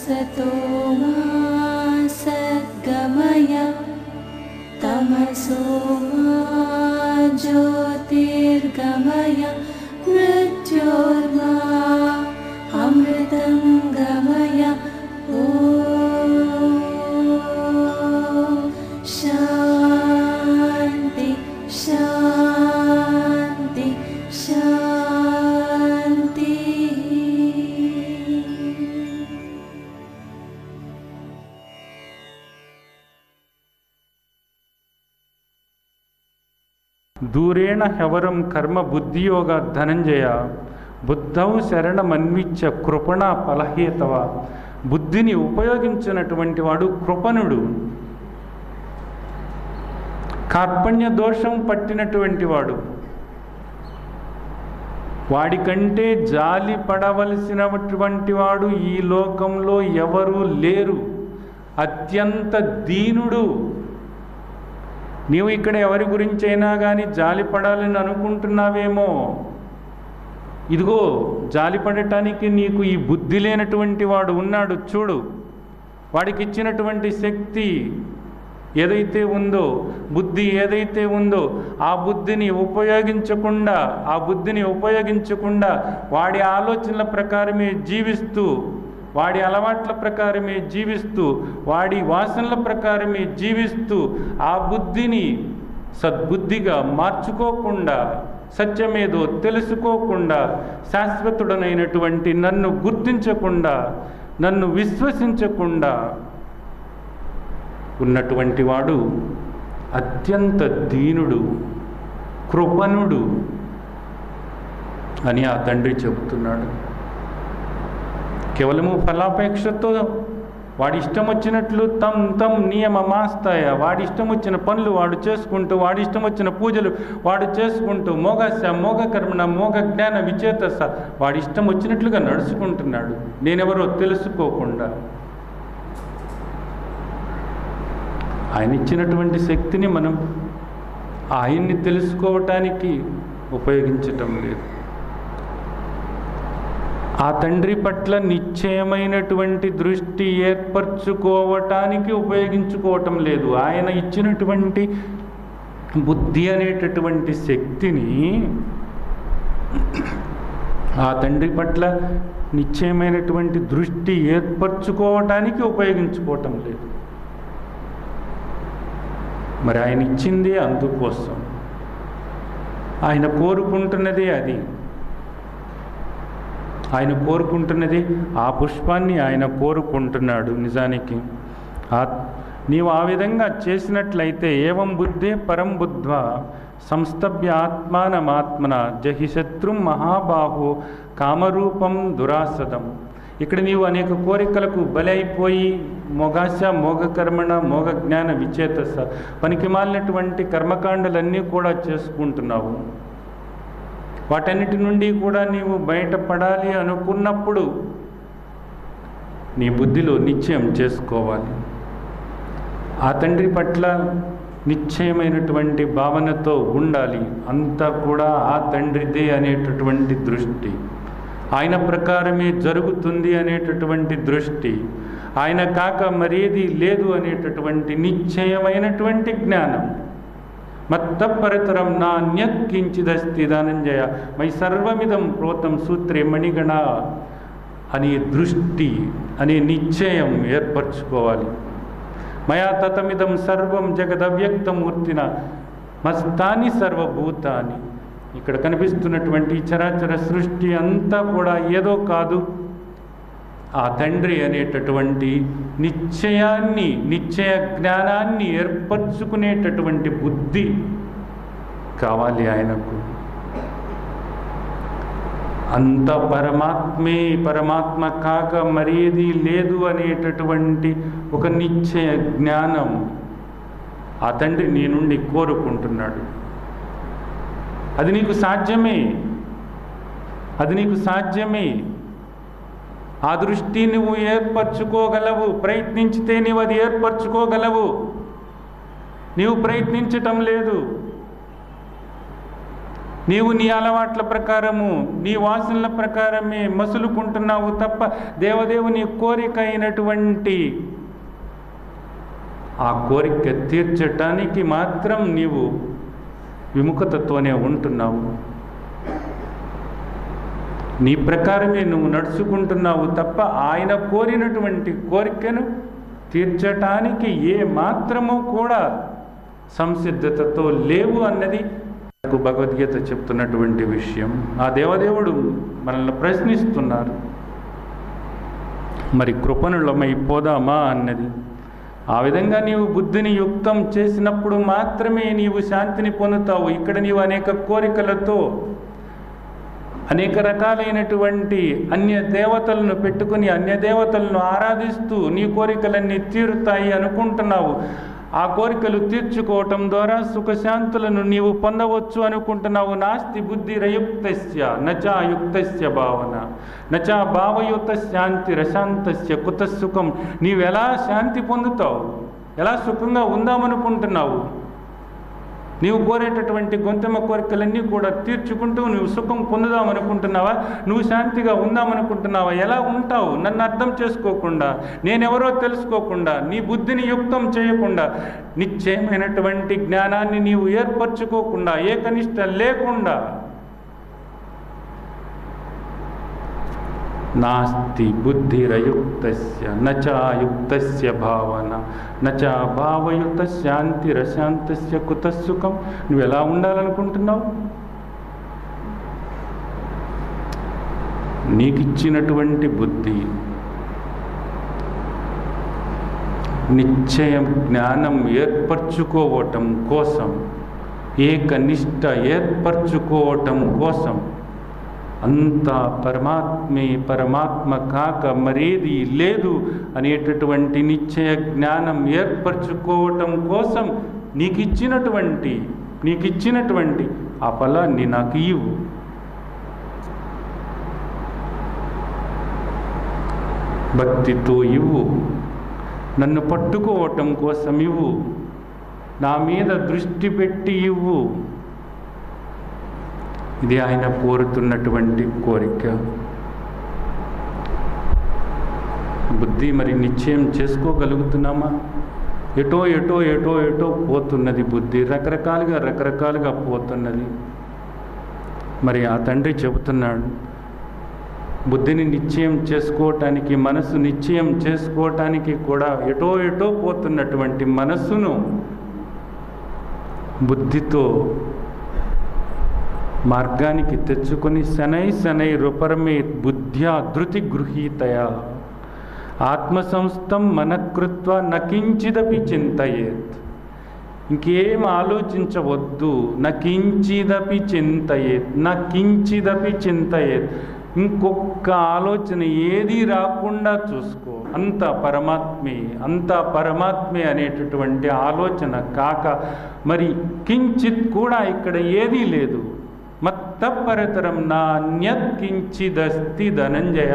असतो मा सद्गमय तमसो मा ज्योतिर्गमय मृत्योर्मा अमृतं गमय ॐ शान्ति शान्ति शान्तिः దూరేణ హ్యవరం కర్మ బుద్ధియోగ ధనంజయ బుద్ధౌ శరణమన్విచ్చ కృపణ ఫలహేతవ బుద్ధిని ఉపయోగించినటువంటి వాడు కృపణుడు కార్పణ్య దోషం పట్టినటువంటి వాడు వాడికంటే జాలి పడవలసినటువంటి వాడు ఈ లోకంలో ఎవరు లేరు అత్యంత దీనుడు నీవు ఇక్కడ ఎవరి గురించైనా కానీ జాలి పడాలని అనుకుంటున్నావేమో ఇదిగో జాలి పడటానికి నీకు ఈ బుద్ధి లేనటువంటి వాడు ఉన్నాడు చూడు వాడికి ఇచ్చినటువంటి శక్తి ఏదైతే ఉందో బుద్ధి ఏదైతే ఉందో ఆ బుద్ధిని ఉపయోగించకుండా ఆ బుద్ధిని ఉపయోగించకుండా వాడి ఆలోచనల ప్రకారమే జీవిస్తూ వాడి అలవాట్ల ప్రకారమే జీవిస్తూ వాడి వాసనల ప్రకారమే జీవిస్తూ ఆ బుద్ధిని సద్బుద్ధిగా మార్చుకోకుండా సత్యమేదో తెలుసుకోకుండా శాశ్వతుడనైనటువంటి నన్ను గుర్తించకుండా నన్ను విశ్వసించకుండా ఉన్నటువంటి వాడు అత్యంత దీనుడు కృపణుడు అని ఆ తండ్రి చెబుతున్నాడు కేవలము ఫలాపేక్షతో వాడి ఇష్టం వచ్చినట్లు తమ్ తమ్ నియమమాస్తాయ వాడి ఇష్టం వచ్చిన పనులు వాడు చేసుకుంటూ వాడి ఇష్టం వచ్చిన పూజలు వాడు చేసుకుంటూ మోగస్య మోగ కర్మణ మోగ జ్ఞాన విచేతస వాడి ఇష్టం వచ్చినట్లుగా నడుచుకుంటున్నాడు నేనెవరో తెలుసుకోకుండా ఆయన ఇచ్చినటువంటి శక్తిని మనం ఆయన్ని తెలుసుకోవటానికి ఉపయోగించటం లేదు ఆ తండ్రి పట్ల నిశ్చయమైనటువంటి దృష్టి ఏర్పరచుకోవటానికి ఉపయోగించుకోవటం లేదు ఆయన ఇచ్చినటువంటి బుద్ధి అనేటటువంటి శక్తిని ఆ తండ్రి పట్ల నిశ్చయమైనటువంటి దృష్టి ఏర్పరచుకోవటానికి ఉపయోగించుకోవటం లేదు మరి ఆయన ఇచ్చింది అందుకోసం ఆయన కోరుకుంటున్నదే అది ఆయన కోరుకుంటున్నది ఆ పుష్పాన్ని ఆయన కోరుకుంటున్నాడు నిజానికి ఆ నీవు ఆ విధంగా చేసినట్లయితే ఏవం బుద్ధే పరం బుద్ధ్వ సంస్తభ్య ఆత్మానమాత్మన జహి శత్రుం మహాబాహు కామరూపం దురాసదం ఇక్కడ నీవు అనేక కోరికలకు బలైపోయి మొగాశ మోగ కర్మణ మోగ జ్ఞాన విచేతస పనికి మాలినటువంటి కర్మకాండలన్నీ కూడా చేసుకుంటున్నావు వాటన్నిటి నుండి కూడా నీవు బయటపడాలి అనుకున్నప్పుడు నీ బుద్ధిలో నిశ్చయం చేసుకోవాలి ఆ తండ్రి పట్ల నిశ్చయమైనటువంటి భావనతో ఉండాలి అంతా కూడా ఆ తండ్రిదే అనేటటువంటి దృష్టి ఆయన ప్రకారమే జరుగుతుంది అనేటటువంటి దృష్టి ఆయన కాక మరేది లేదు అనేటటువంటి నిశ్చయమైనటువంటి జ్ఞానం మత్తపరతరం నాణ్యత్ కించిదస్తి ధనంజయ మై సర్వమిదం ప్రోతం సూత్రే మణిగణ అనే దృష్టి అనే నిశ్చయం ఏర్పరచుకోవాలి మయా తతమిదం సర్వం జగదవ్యక్తమూర్తిన మస్తాని సర్వభూతాని ఇక్కడ కనిపిస్తున్నటువంటి ఈ చరాచర సృష్టి అంతా కూడా ఏదో కాదు ఆ తండ్రి అనేటటువంటి నిశ్చయాన్ని నిశ్చయ జ్ఞానాన్ని ఏర్పరచుకునేటటువంటి బుద్ధి కావాలి ఆయనకు అంత పరమాత్మే పరమాత్మ కాక మరేది లేదు అనేటటువంటి ఒక నిశ్చయ జ్ఞానం ఆ తండ్రి నీ నుండి కోరుకుంటున్నాడు అది నీకు సాధ్యమే అది నీకు సాధ్యమే ఆ దృష్టి నువ్వు ఏర్పరచుకోగలవు ప్రయత్నించితే నీవు అది ఏర్పరచుకోగలవు నీవు ప్రయత్నించటం లేదు నీవు నీ అలవాట్ల ప్రకారము నీ వాసనల ప్రకారమే మసులుకుంటున్నావు తప్ప దేవదేవుని కోరిక అయినటువంటి ఆ కోరిక తీర్చటానికి మాత్రం నీవు విముఖతతోనే ఉంటున్నావు నీ ప్రకారమే నువ్వు నడుచుకుంటున్నావు తప్ప ఆయన కోరినటువంటి కోరికను తీర్చటానికి ఏ మాత్రము కూడా సంసిద్ధతతో లేవు అన్నది మనకు భగవద్గీత చెప్తున్నటువంటి విషయం ఆ దేవదేవుడు మనల్ని ప్రశ్నిస్తున్నారు మరి కృపణులమై పోదామా అన్నది ఆ విధంగా నీవు బుద్ధిని యుక్తం చేసినప్పుడు మాత్రమే నీవు శాంతిని పొందుతావు ఇక్కడ నీవు అనేక కోరికలతో అనేక రకాలైనటువంటి అన్య దేవతలను పెట్టుకుని అన్య దేవతలను ఆరాధిస్తూ నీ కోరికలన్నీ తీరుతాయి అనుకుంటున్నావు ఆ కోరికలు తీర్చుకోవటం ద్వారా సుఖశాంతులను నీవు పొందవచ్చు అనుకుంటున్నావు నాస్తి బుద్ధి రయుక్తస్య నచాయుక్తస్య భావన నచా భావయుత శాంతి రశాంతస్య కుత సుఖం నీవెలా శాంతి పొందుతావు ఎలా సుఖంగా ఉందామనుకుంటున్నావు నీవు కోరేటటువంటి గొంతెమ్మ కోరికలన్నీ కూడా తీర్చుకుంటూ నువ్వు సుఖం పొందుదాం అనుకుంటున్నావా నువ్వు శాంతిగా ఉందామనుకుంటున్నావా ఎలా ఉంటావు నన్ను అర్థం చేసుకోకుండా నేనెవరో తెలుసుకోకుండా నీ బుద్ధిని యుక్తం చేయకుండా నిశ్చయమైనటువంటి జ్ఞానాన్ని నీవు ఏర్పరచుకోకుండా ఏకనిష్ట లేకుండా నాస్తి బుద్ధిరయుక్తస్య నచాయుక్తస్య భావన నచా భావయుక్త శాంతిరశాంతస్య కుత సుఖం నువ్వు ఎలా ఉండాలనుకుంటున్నావు నీకిచ్చినటువంటి బుద్ధి నిశ్చయం జ్ఞానం ఏర్పరచుకోవటం కోసం ఏకనిష్ట ఏర్పరచుకోవటం కోసం అంతా పరమాత్మే పరమాత్మ కాక మరేది లేదు అనేటటువంటి నిశ్చయ జ్ఞానం ఏర్పరచుకోవటం కోసం నీకు ఇచ్చినటువంటి నీకు ఇచ్చినటువంటి ఆ ఫలాన్ని నాకు ఇవ్వు భక్తితో ఇవ్వు నన్ను పట్టుకోవటం కోసం ఇవ్వు నా మీద దృష్టి పెట్టి ఇవ్వు ఇది ఆయన కోరుతున్నటువంటి కోరిక బుద్ధి మరి నిశ్చయం చేసుకోగలుగుతున్నామా ఎటో ఎటో ఎటో ఎటో పోతున్నది బుద్ధి రకరకాలుగా రకరకాలుగా పోతున్నది మరి ఆ తండ్రి చెబుతున్నాడు బుద్ధిని నిశ్చయం చేసుకోవటానికి మనసు నిశ్చయం చేసుకోవటానికి కూడా ఎటో ఎటో పోతున్నటువంటి మనస్సును బుద్ధితో మార్గానికి తెచ్చుకొని శనై శనై రుపరమే బుద్ధ్యా ధృతి గృహీతయా ఆత్మసంస్థం మనకృత్వ నకించిదపి చింతయేత్ ఇంకేం ఆలోచించవద్దు నకించిదపి చింతయేత్ నకించిదపి చింతయేత్ ఇంకొక ఆలోచన ఏది రాకుండా చూసుకో అంత పరమాత్మే అంత పరమాత్మే అనేటటువంటి ఆలోచన కాక మరి కించిత్ కూడా ఇక్కడ ఏదీ లేదు మత్తపరతరం నా అన్యత్ కించిదస్తి ధనంజయ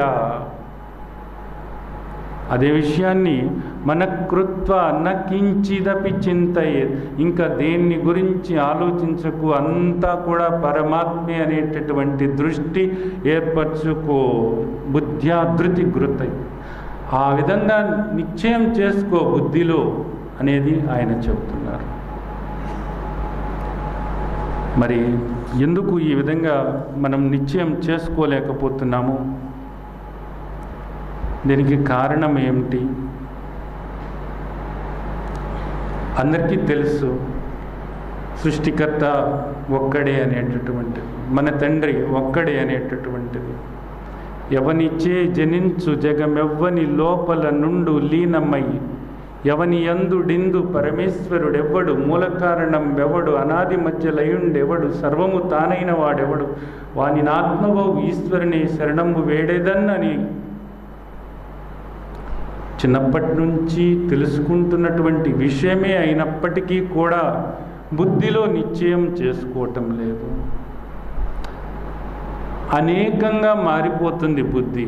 అదే విషయాన్ని మన కృత్వ న కించిదపి చింతయే ఇంకా దేన్ని గురించి ఆలోచించకు అంతా కూడా పరమాత్మే అనేటటువంటి దృష్టి ఏర్పరచుకో బుద్ధ్యాధృతి గృతై ఆ విధంగా నిశ్చయం చేసుకో బుద్ధిలో అనేది ఆయన చెబుతున్నారు మరి ఎందుకు ఈ విధంగా మనం నిశ్చయం చేసుకోలేకపోతున్నాము దీనికి కారణం ఏమిటి అందరికీ తెలుసు సృష్టికర్త ఒక్కడే అనేటటువంటిది మన తండ్రి ఒక్కడే అనేటటువంటిది ఎవనిచ్చే జనించు జగమెవ్వని లోపల నుండు లీనమై ఎవని యందుడిందు పరమేశ్వరుడెవ్వడు మూల కారణం ఎవడు అనాది మధ్య లయుండెవడు సర్వము తానైన వాడెవడు వాని ఆత్మవో ఈశ్వరుని శరణము వేడేదన్నని చిన్నప్పటి నుంచి తెలుసుకుంటున్నటువంటి విషయమే అయినప్పటికీ కూడా బుద్ధిలో నిశ్చయం చేసుకోవటం లేదు అనేకంగా మారిపోతుంది బుద్ధి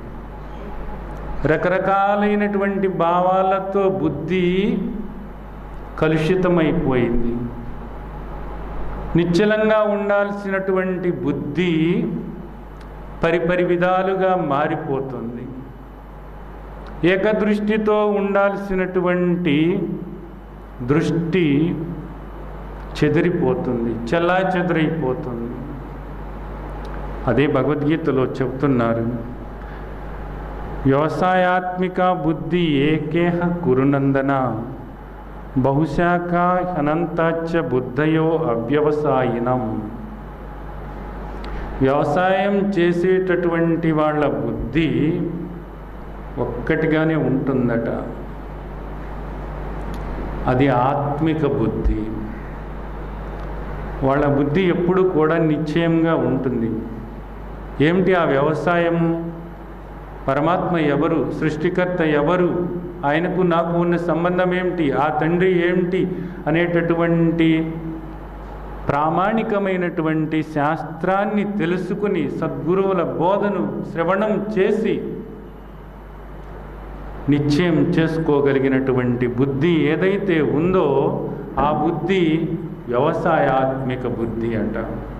రకరకాలైనటువంటి భావాలతో బుద్ధి కలుషితమైపోయింది నిశ్చలంగా ఉండాల్సినటువంటి బుద్ధి పరిపరి విధాలుగా మారిపోతుంది ఏకదృష్టితో ఉండాల్సినటువంటి దృష్టి చెదిరిపోతుంది చెల్లా చెదిరైపోతుంది అదే భగవద్గీతలో చెప్తున్నారు వ్యవసాయాత్మిక బుద్ధి ఏకేహ కురునందన బహుశాఖ అనంతాచ బుద్ధయో అవ్యవసాయినం వ్యవసాయం చేసేటటువంటి వాళ్ళ బుద్ధి ఒక్కటిగానే ఉంటుందట అది ఆత్మిక బుద్ధి వాళ్ళ బుద్ధి ఎప్పుడు కూడా నిశ్చయంగా ఉంటుంది ఏమిటి ఆ వ్యవసాయము పరమాత్మ ఎవరు సృష్టికర్త ఎవరు ఆయనకు నాకు ఉన్న సంబంధం ఏమిటి ఆ తండ్రి ఏమిటి అనేటటువంటి ప్రామాణికమైనటువంటి శాస్త్రాన్ని తెలుసుకుని సద్గురువుల బోధను శ్రవణం చేసి నిశ్చయం చేసుకోగలిగినటువంటి బుద్ధి ఏదైతే ఉందో ఆ బుద్ధి వ్యవసాయాత్మిక బుద్ధి అంట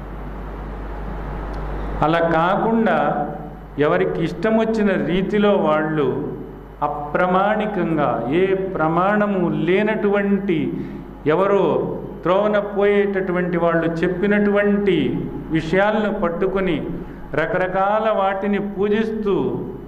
అలా కాకుండా ఎవరికి ఇష్టం వచ్చిన రీతిలో వాళ్ళు అప్రమాణికంగా ఏ ప్రమాణము లేనటువంటి ఎవరో త్రోవన పోయేటటువంటి వాళ్ళు చెప్పినటువంటి విషయాలను పట్టుకొని రకరకాల వాటిని పూజిస్తూ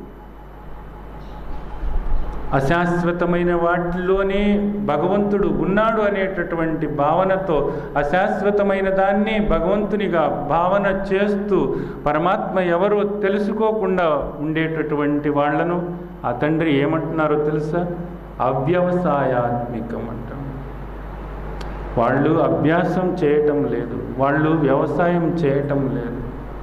అశాశ్వతమైన వాటిలోనే భగవంతుడు ఉన్నాడు అనేటటువంటి భావనతో అశాశ్వతమైన దాన్ని భగవంతునిగా భావన చేస్తూ పరమాత్మ ఎవరో తెలుసుకోకుండా ఉండేటటువంటి వాళ్ళను ఆ తండ్రి ఏమంటున్నారో తెలుసా అవ్యవసాయాత్మికం అంటాం వాళ్ళు అభ్యాసం చేయటం లేదు వాళ్ళు వ్యవసాయం చేయటం లేదు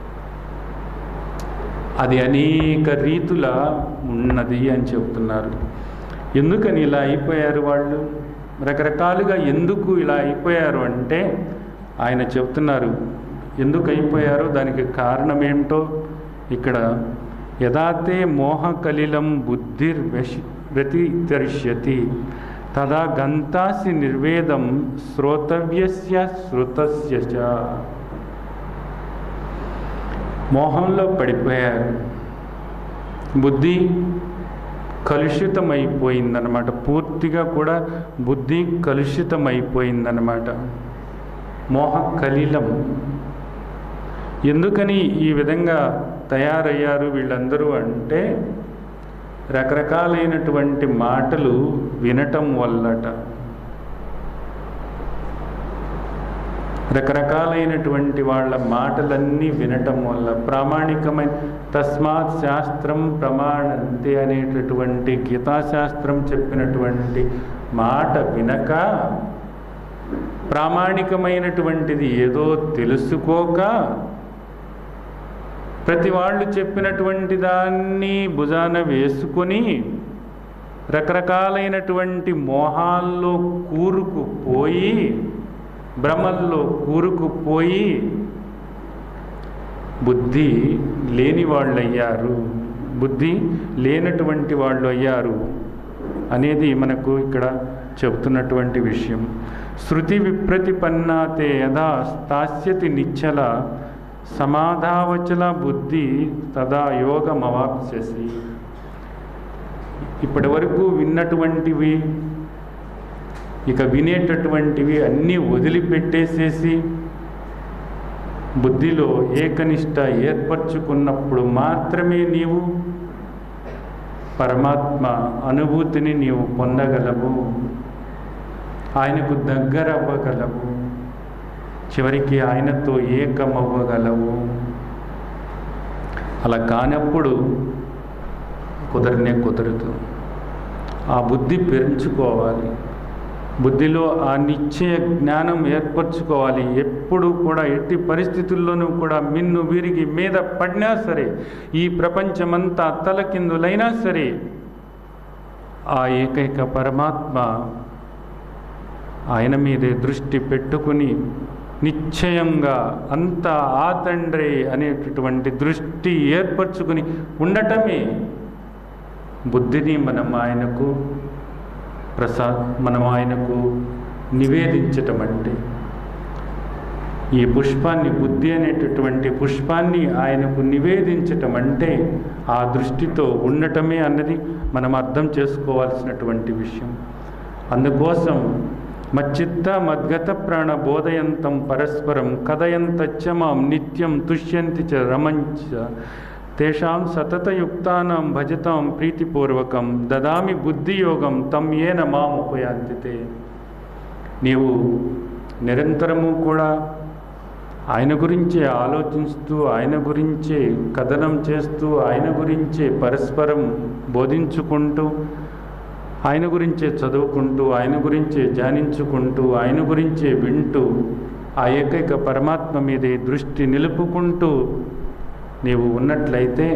అది అనేక రీతుల ఉన్నది అని చెప్తున్నారు ఎందుకని ఇలా అయిపోయారు వాళ్ళు రకరకాలుగా ఎందుకు ఇలా అయిపోయారు అంటే ఆయన చెప్తున్నారు ఎందుకు అయిపోయారో దానికి కారణం ఏమిటో ఇక్కడ యథాతే మోహకలిలం బుద్ధిర్వశి వ్యతితరిష్యతి తదా గంతాసి నిర్వేదం శ్రోతవ్యస్య శృతస్య చ మోహంలో పడిపోయారు బుద్ధి కలుషితమైపోయిందనమాట పూర్తిగా కూడా బుద్ధి కలుషితమైపోయిందనమాట మోహ కలిలం ఎందుకని ఈ విధంగా తయారయ్యారు వీళ్ళందరూ అంటే రకరకాలైనటువంటి మాటలు వినటం వల్లట రకరకాలైనటువంటి వాళ్ళ మాటలన్నీ వినటం వల్ల ప్రామాణికమైన తస్మాత్ శాస్త్రం ప్రమాణంతే అనేటటువంటి గీతాశాస్త్రం చెప్పినటువంటి మాట వినక ప్రామాణికమైనటువంటిది ఏదో తెలుసుకోక ప్రతి వాళ్ళు చెప్పినటువంటి దాన్ని భుజాన వేసుకొని రకరకాలైనటువంటి మోహాల్లో కూరుకుపోయి భ్రమల్లో కూరుకుపోయి బుద్ధి లేని వాళ్ళు అయ్యారు బుద్ధి లేనటువంటి వాళ్ళు అయ్యారు అనేది మనకు ఇక్కడ చెబుతున్నటువంటి విషయం శృతి విప్రతిపన్నాతే యథా స్థాస్యతి నిచ్చల సమాధావచల బుద్ధి తదా యోగమవాప్స్యసి ఇప్పటి వరకు విన్నటువంటివి ఇక వినేటటువంటివి అన్నీ వదిలిపెట్టేసేసి బుద్ధిలో ఏకనిష్ట ఏర్పరచుకున్నప్పుడు మాత్రమే నీవు పరమాత్మ అనుభూతిని నీవు పొందగలవు ఆయనకు దగ్గర అవ్వగలవు చివరికి ఆయనతో ఏకమవ్వగలవు అలా కానప్పుడు కుదరనే కుదరదు ఆ బుద్ధి పెంచుకోవాలి బుద్ధిలో ఆ నిశ్చయ జ్ఞానం ఏర్పరచుకోవాలి ఎప్పుడు కూడా ఎట్టి పరిస్థితుల్లోనూ కూడా మిన్ను విరిగి మీద పడినా సరే ఈ ప్రపంచమంతా తలకిందులైనా సరే ఆ ఏకైక పరమాత్మ ఆయన మీదే దృష్టి పెట్టుకుని నిశ్చయంగా అంతా ఆ తండ్రి అనేటటువంటి దృష్టి ఏర్పరచుకుని ఉండటమే బుద్ధిని మనం ఆయనకు ప్రసా మనం ఆయనకు నివేదించటం అంటే ఈ పుష్పాన్ని బుద్ధి అనేటటువంటి పుష్పాన్ని ఆయనకు నివేదించటం అంటే ఆ దృష్టితో ఉండటమే అన్నది మనం అర్థం చేసుకోవాల్సినటువంటి విషయం అందుకోసం మచ్చిత్త మద్గత ప్రాణ బోధయంతం పరస్పరం కథయంతచ్చ మాం నిత్యం తుష్యంతి చ రమంచ తేషాం సతతయుక్తానాం భజతాం ప్రీతిపూర్వకం దదామి బుద్ధియోగం తం ఏన మాం ఉపయాంతితే నీవు నిరంతరము కూడా ఆయన గురించే ఆలోచిస్తూ ఆయన గురించే కథనం చేస్తూ ఆయన గురించే పరస్పరం బోధించుకుంటూ ఆయన గురించే చదువుకుంటూ ఆయన గురించే ధ్యానించుకుంటూ ఆయన గురించే వింటూ ఆ ఏకైక పరమాత్మ మీదే దృష్టి నిలుపుకుంటూ నీవు ఉన్నట్లయితే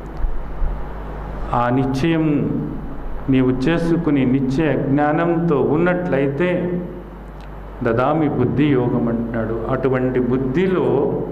ఆ నిశ్చయం నీవు చేసుకుని నిశ్చయ జ్ఞానంతో ఉన్నట్లయితే దదామి బుద్ధి యోగం అంటున్నాడు అటువంటి బుద్ధిలో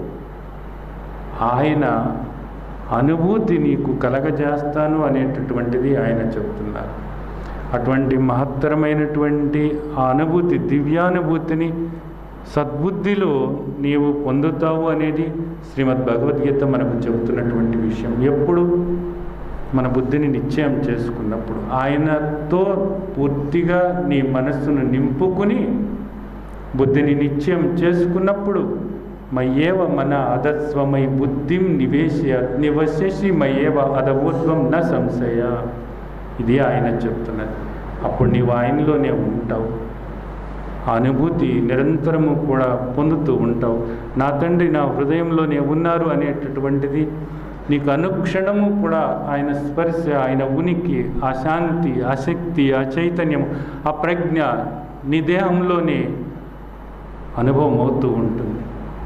ఆయన అనుభూతి నీకు కలగజేస్తాను అనేటటువంటిది ఆయన చెప్తున్నారు అటువంటి మహత్తరమైనటువంటి ఆ అనుభూతి దివ్యానుభూతిని సద్బుద్ధిలో నీవు పొందుతావు అనేది శ్రీమద్ భగవద్గీత మనకు చెబుతున్నటువంటి విషయం ఎప్పుడు మన బుద్ధిని నిశ్చయం చేసుకున్నప్పుడు ఆయనతో పూర్తిగా నీ మనస్సును నింపుకుని బుద్ధిని నిశ్చయం చేసుకున్నప్పుడు మయ్యేవ మన అదస్వమై బుద్ధిం నివేశ్య నివశేషి మయ్యేవ అదవోత్వం న సంశయ ఇది ఆయన చెప్తున్నది అప్పుడు నీవు ఆయనలోనే ఉంటావు ఆ అనుభూతి నిరంతరము కూడా పొందుతూ ఉంటావు నా తండ్రి నా హృదయంలోనే ఉన్నారు అనేటటువంటిది నీకు అనుక్షణము కూడా ఆయన స్పర్శ ఆయన ఉనికి ఆ శాంతి ఆ శక్తి ఆ చైతన్యం ఆ ప్రజ్ఞ నీ దేహంలోనే అనుభవం అవుతూ ఉంటుంది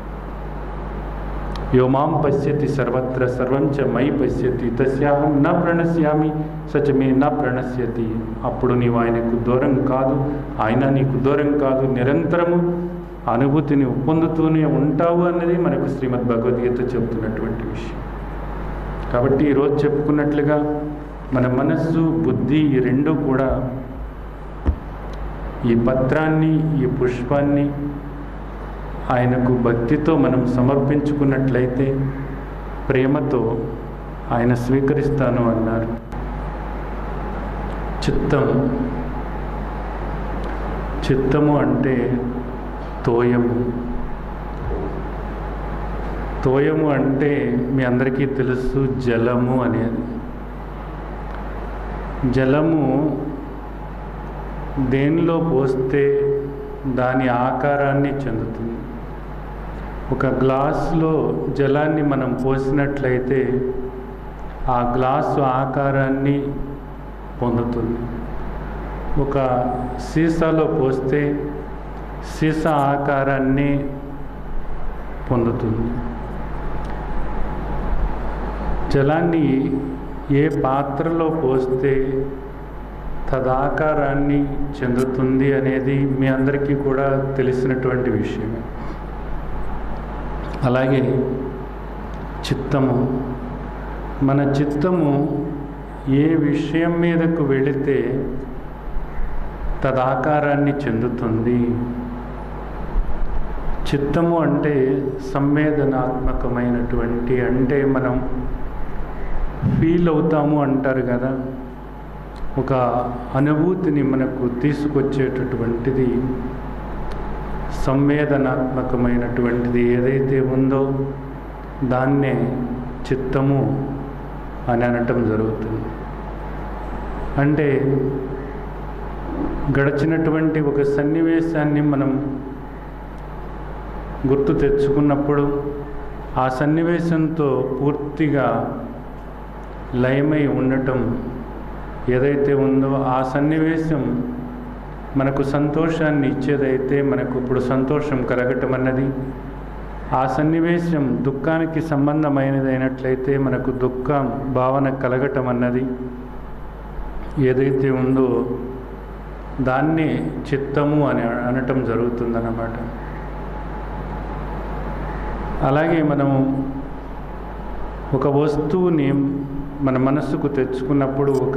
యో మాం పశ్యతి సర్వత్ర సర్వం చ మై పశ్యతి తస్యాహం నా ప్రణశ్యామి సచమే నా ప్రణశ్యతి అప్పుడు నీవు ఆయనకు దూరం కాదు ఆయన నీకు దూరం కాదు నిరంతరము అనుభూతిని పొందుతూనే ఉంటావు అన్నది మనకు శ్రీమద్ భగవద్గీత చెబుతున్నటువంటి విషయం కాబట్టి ఈరోజు చెప్పుకున్నట్లుగా మన మనస్సు బుద్ధి ఈ రెండు కూడా ఈ పత్రాన్ని ఈ పుష్పాన్ని ఆయనకు భక్తితో మనం సమర్పించుకున్నట్లయితే ప్రేమతో ఆయన స్వీకరిస్తాను అన్నారు చిత్తం చిత్తము అంటే తోయము తోయము అంటే మీ అందరికీ తెలుసు జలము అనేది జలము దేనిలో పోస్తే దాని ఆకారాన్ని చెందుతుంది ఒక గ్లాసులో జలాన్ని మనం పోసినట్లయితే ఆ గ్లాసు ఆకారాన్ని పొందుతుంది ఒక సీసాలో పోస్తే సీసా ఆకారాన్ని పొందుతుంది జలాన్ని ఏ పాత్రలో పోస్తే తదాకారాన్ని చెందుతుంది అనేది మీ అందరికీ కూడా తెలిసినటువంటి విషయం అలాగే చిత్తము మన చిత్తము ఏ విషయం మీదకు వెళితే తదాకారాన్ని చెందుతుంది చిత్తము అంటే సంవేదనాత్మకమైనటువంటి అంటే మనం ఫీల్ అవుతాము అంటారు కదా ఒక అనుభూతిని మనకు తీసుకొచ్చేటటువంటిది సంవేదనాత్మకమైనటువంటిది ఏదైతే ఉందో దాన్నే చిత్తము అని అనటం జరుగుతుంది అంటే గడిచినటువంటి ఒక సన్నివేశాన్ని మనం గుర్తు తెచ్చుకున్నప్పుడు ఆ సన్నివేశంతో పూర్తిగా లయమై ఉండటం ఏదైతే ఉందో ఆ సన్నివేశం మనకు సంతోషాన్ని ఇచ్చేదైతే మనకు ఇప్పుడు సంతోషం కలగటం అన్నది ఆ సన్నివేశం దుఃఖానికి సంబంధమైనదైనట్లయితే మనకు దుఃఖం భావన కలగటం అన్నది ఏదైతే ఉందో దాన్ని చిత్తము అని అనటం జరుగుతుందన్నమాట అలాగే మనము ఒక వస్తువుని మన మనస్సుకు తెచ్చుకున్నప్పుడు ఒక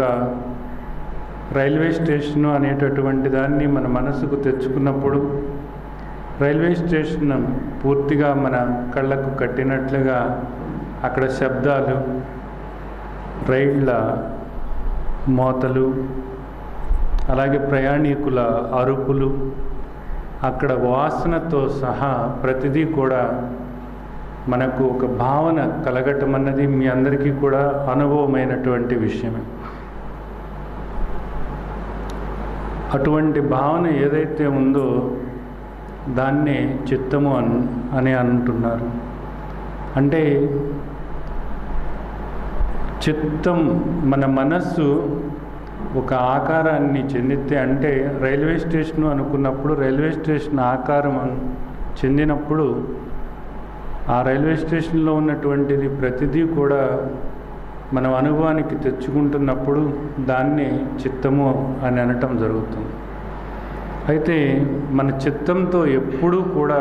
రైల్వే స్టేషను అనేటటువంటి దాన్ని మన మనసుకు తెచ్చుకున్నప్పుడు రైల్వే స్టేషన్ పూర్తిగా మన కళ్ళకు కట్టినట్లుగా అక్కడ శబ్దాలు రైళ్ళ మోతలు అలాగే ప్రయాణికుల అరుపులు అక్కడ వాసనతో సహా ప్రతిదీ కూడా మనకు ఒక భావన కలగటం అన్నది మీ అందరికీ కూడా అనుభవమైనటువంటి విషయమే అటువంటి భావన ఏదైతే ఉందో దాన్నే చిత్తము అన్ అని అంటున్నారు అంటే చిత్తం మన మనస్సు ఒక ఆకారాన్ని చెందితే అంటే రైల్వే స్టేషన్ అనుకున్నప్పుడు రైల్వే స్టేషన్ ఆకారం అన్- చెందినప్పుడు ఆ రైల్వే స్టేషన్లో ఉన్నటువంటిది ప్రతిదీ కూడా మనం అనుభవానికి తెచ్చుకుంటున్నప్పుడు దాన్ని చిత్తము అని అనటం జరుగుతుంది అయితే మన చిత్తంతో ఎప్పుడూ కూడా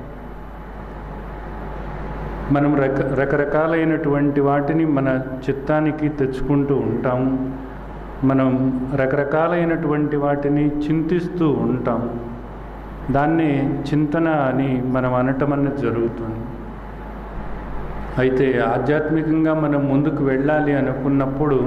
మనం రక రకరకాలైనటువంటి వాటిని మన చిత్తానికి తెచ్చుకుంటూ ఉంటాం మనం రకరకాలైనటువంటి వాటిని చింతిస్తూ ఉంటాం దాన్ని చింతన అని మనం అనటం అన్నది జరుగుతుంది అయితే ఆధ్యాత్మికంగా మనం ముందుకు వెళ్ళాలి అనుకున్నప్పుడు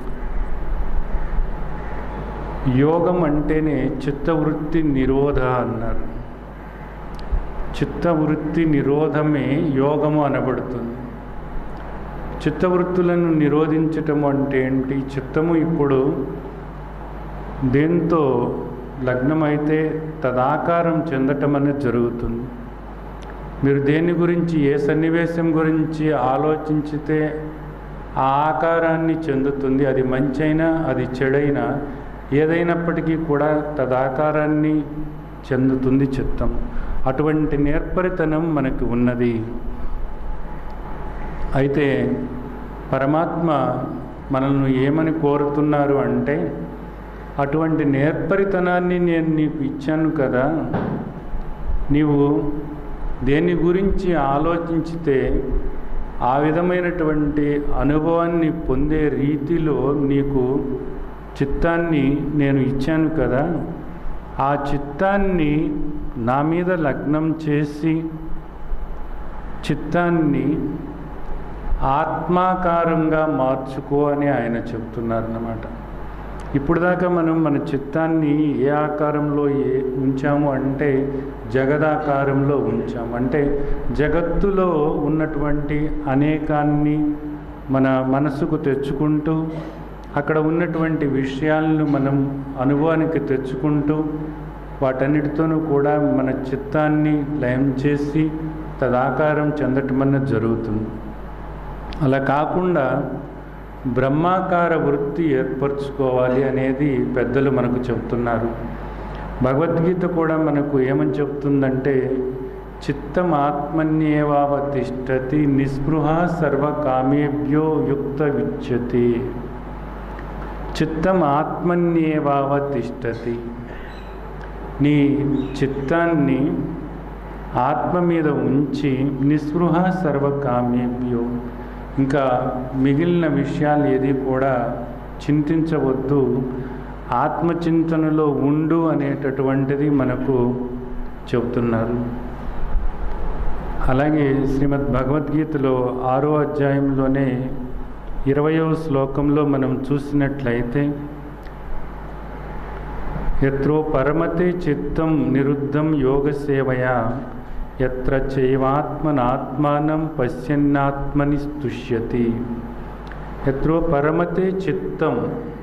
యోగం అంటేనే చిత్తవృత్తి నిరోధ అన్నారు చిత్తవృత్తి నిరోధమే యోగము అనబడుతుంది చిత్తవృత్తులను నిరోధించటం అంటే ఏంటి చిత్తము ఇప్పుడు దేంతో లగ్నమైతే తదాకారం చెందటం అనేది జరుగుతుంది మీరు దేని గురించి ఏ సన్నివేశం గురించి ఆలోచించితే ఆ ఆకారాన్ని చెందుతుంది అది మంచైనా అది చెడైనా ఏదైనప్పటికీ కూడా తదాకారాన్ని చెందుతుంది చిత్తం అటువంటి నేర్పరితనం మనకు ఉన్నది అయితే పరమాత్మ మనల్ని ఏమని కోరుతున్నారు అంటే అటువంటి నేర్పరితనాన్ని నేను నీకు ఇచ్చాను కదా నీవు దేని గురించి ఆలోచించితే ఆ విధమైనటువంటి అనుభవాన్ని పొందే రీతిలో నీకు చిత్తాన్ని నేను ఇచ్చాను కదా ఆ చిత్తాన్ని నా మీద లగ్నం చేసి చిత్తాన్ని ఆత్మాకారంగా మార్చుకో అని ఆయన చెప్తున్నారు అన్నమాట ఇప్పుడు దాకా మనం మన చిత్తాన్ని ఏ ఆకారంలో ఏ ఉంచాము అంటే జగదాకారంలో ఉంచాము అంటే జగత్తులో ఉన్నటువంటి అనేకాన్ని మన మనసుకు తెచ్చుకుంటూ అక్కడ ఉన్నటువంటి విషయాలను మనం అనుభవానికి తెచ్చుకుంటూ వాటన్నిటితోనూ కూడా మన చిత్తాన్ని లయం చేసి తదాకారం చెందటం అన్నది జరుగుతుంది అలా కాకుండా బ్రహ్మాకార వృత్తి ఏర్పరచుకోవాలి అనేది పెద్దలు మనకు చెప్తున్నారు భగవద్గీత కూడా మనకు ఏమని చెప్తుందంటే చిత్తం ఆత్మన్యేవావతిష్టతి నిస్పృహ సర్వకామేభ్యో యుక్త విచ్యతి చిత్తం ఆత్మన్యేవావతిష్టతి నీ చిత్తాన్ని ఆత్మ మీద ఉంచి నిస్పృహ సర్వకామేభ్యో ఇంకా మిగిలిన విషయాలు ఏది కూడా చింతించవద్దు ఆత్మచింతనలో ఉండు అనేటటువంటిది మనకు చెబుతున్నారు అలాగే శ్రీమద్ భగవద్గీతలో ఆరో అధ్యాయంలోనే ఇరవయవ శ్లోకంలో మనం చూసినట్లయితే ఎత్రో పరమతే చిత్తం నిరుద్ధం యోగ సేవయా ఎత్ర చైవాత్మనాత్మానం పశ్యన్నాత్మని స్తుష్యతి ఎత్రో పరమతే చిత్తం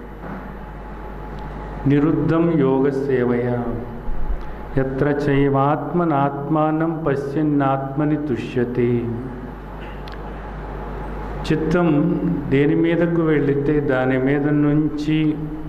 నిరుద్ధం యోగ సేవయా ఎత్ర చైవాత్మనాత్మానం పశ్యన్నాత్మని తుష్యతి చిత్తం దేని మీదకు వెళితే దాని మీద నుంచి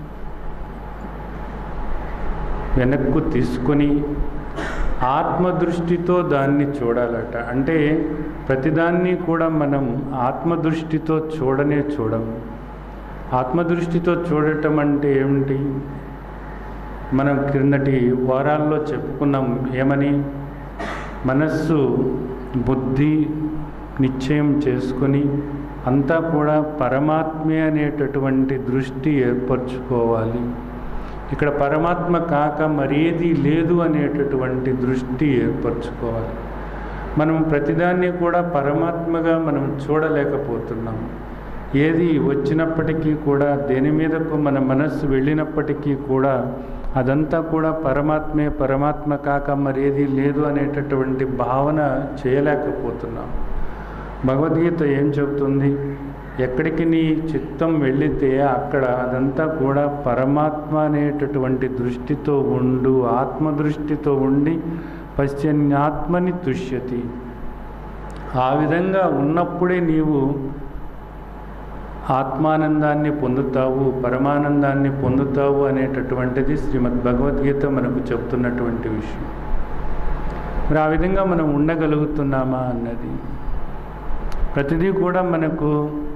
వెనక్కు తీసుకొని ఆత్మదృష్టితో దాన్ని చూడాలట అంటే ప్రతిదాన్ని కూడా మనం ఆత్మదృష్టితో చూడనే చూడము ఆత్మదృష్టితో చూడటం అంటే ఏమిటి మనం క్రిందటి వారాల్లో చెప్పుకున్నాం ఏమని మనస్సు బుద్ధి నిశ్చయం చేసుకొని అంతా కూడా పరమాత్మే అనేటటువంటి దృష్టి ఏర్పరచుకోవాలి ఇక్కడ పరమాత్మ కాక మరేది లేదు అనేటటువంటి దృష్టి ఏర్పరచుకోవాలి మనం ప్రతిదాన్ని కూడా పరమాత్మగా మనం చూడలేకపోతున్నాం ఏది వచ్చినప్పటికీ కూడా దేని మీదకు మన మనస్సు వెళ్ళినప్పటికీ కూడా అదంతా కూడా పరమాత్మే పరమాత్మ కాక మరేది లేదు అనేటటువంటి భావన చేయలేకపోతున్నాం భగవద్గీత ఏం చెబుతుంది ఎక్కడికి నీ చిత్తం వెళ్ళితే అక్కడ అదంతా కూడా పరమాత్మ అనేటటువంటి దృష్టితో ఉండు ఆత్మదృష్టితో ఉండి పశ్చన్యాత్మని తుష్యతి ఆ విధంగా ఉన్నప్పుడే నీవు ఆత్మానందాన్ని పొందుతావు పరమానందాన్ని పొందుతావు అనేటటువంటిది శ్రీమద్ భగవద్గీత మనకు చెప్తున్నటువంటి విషయం మరి ఆ విధంగా మనం ఉండగలుగుతున్నామా అన్నది ప్రతిదీ కూడా మనకు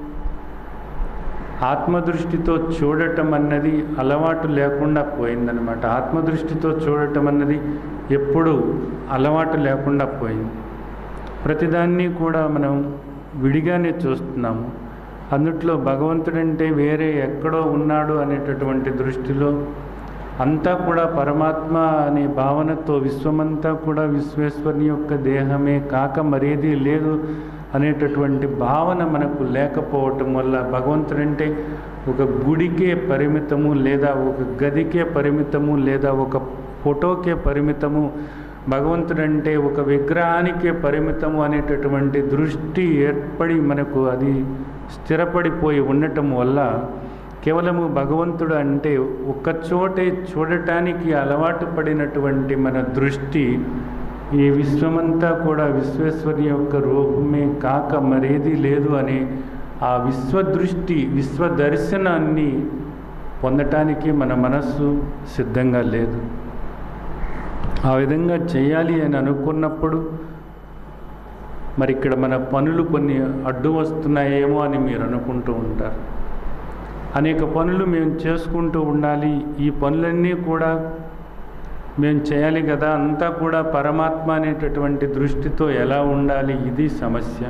ఆత్మదృష్టితో చూడటం అన్నది అలవాటు లేకుండా పోయిందనమాట ఆత్మదృష్టితో చూడటం అన్నది ఎప్పుడు అలవాటు లేకుండా పోయింది ప్రతిదాన్ని కూడా మనం విడిగానే చూస్తున్నాము అందుట్లో భగవంతుడంటే వేరే ఎక్కడో ఉన్నాడు అనేటటువంటి దృష్టిలో అంతా కూడా పరమాత్మ అనే భావనతో విశ్వమంతా కూడా విశ్వేశ్వరుని యొక్క దేహమే కాక మరేది లేదు అనేటటువంటి భావన మనకు లేకపోవటం వల్ల భగవంతుడంటే ఒక గుడికే పరిమితము లేదా ఒక గదికే పరిమితము లేదా ఒక ఫోటోకే పరిమితము భగవంతుడంటే ఒక విగ్రహానికే పరిమితము అనేటటువంటి దృష్టి ఏర్పడి మనకు అది స్థిరపడిపోయి ఉండటం వల్ల కేవలము భగవంతుడు అంటే ఒక్కచోటే చూడటానికి అలవాటు పడినటువంటి మన దృష్టి ఈ విశ్వమంతా కూడా విశ్వేశ్వరి యొక్క రూపమే కాక మరేది లేదు అనే ఆ విశ్వదృష్టి విశ్వదర్శనాన్ని పొందటానికి మన మనస్సు సిద్ధంగా లేదు ఆ విధంగా చేయాలి అని అనుకున్నప్పుడు మరి ఇక్కడ మన పనులు కొన్ని అడ్డు వస్తున్నాయేమో అని మీరు అనుకుంటూ ఉంటారు అనేక పనులు మేము చేసుకుంటూ ఉండాలి ఈ పనులన్నీ కూడా మేము చేయాలి కదా అంతా కూడా పరమాత్మ అనేటటువంటి దృష్టితో ఎలా ఉండాలి ఇది సమస్య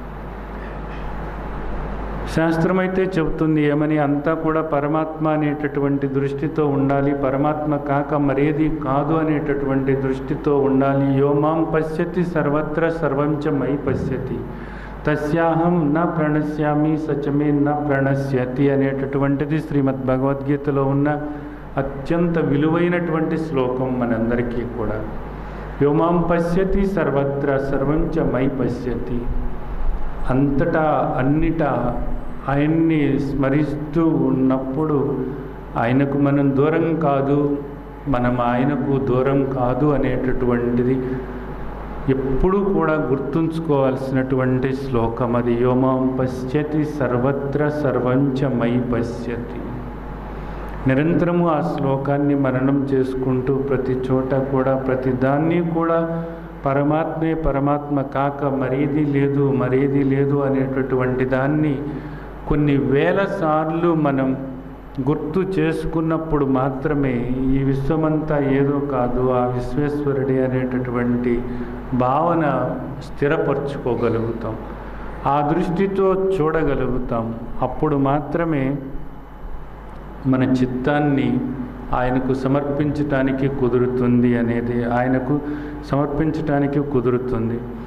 శాస్త్రం అయితే చెబుతుంది ఏమని అంతా కూడా పరమాత్మ అనేటటువంటి దృష్టితో ఉండాలి పరమాత్మ కాక మరేది కాదు అనేటటువంటి దృష్టితో ఉండాలి యోమాం పశ్యతి సర్వత్ర సర్వంచ మై పశ్యతి తస్యాహం న ప్రణశ్యామి సచమే న ప్రణశ్యతి అనేటటువంటిది శ్రీమద్ భగవద్గీతలో ఉన్న అత్యంత విలువైనటువంటి శ్లోకం మనందరికీ కూడా వ్యోమాం పశ్యతి సర్వత్ర సర్వంచ మై పశ్యతి అంతటా అన్నిటా ఆయన్ని స్మరిస్తూ ఉన్నప్పుడు ఆయనకు మనం దూరం కాదు మనం ఆయనకు దూరం కాదు అనేటటువంటిది ఎప్పుడూ కూడా గుర్తుంచుకోవాల్సినటువంటి శ్లోకం అది యోమాం పశ్యతి సర్వత్ర సర్వంచ మై పశ్యతి నిరంతరము ఆ శ్లోకాన్ని మననం చేసుకుంటూ ప్రతి చోట కూడా ప్రతి దాన్ని కూడా పరమాత్మే పరమాత్మ కాక మరేది లేదు మరేది లేదు అనేటటువంటి దాన్ని కొన్ని వేల సార్లు మనం గుర్తు చేసుకున్నప్పుడు మాత్రమే ఈ విశ్వమంతా ఏదో కాదు ఆ విశ్వేశ్వరుడే అనేటటువంటి భావన స్థిరపరచుకోగలుగుతాం ఆ దృష్టితో చూడగలుగుతాం అప్పుడు మాత్రమే మన చిత్తాన్ని ఆయనకు సమర్పించటానికి కుదురుతుంది అనేది ఆయనకు సమర్పించటానికి కుదురుతుంది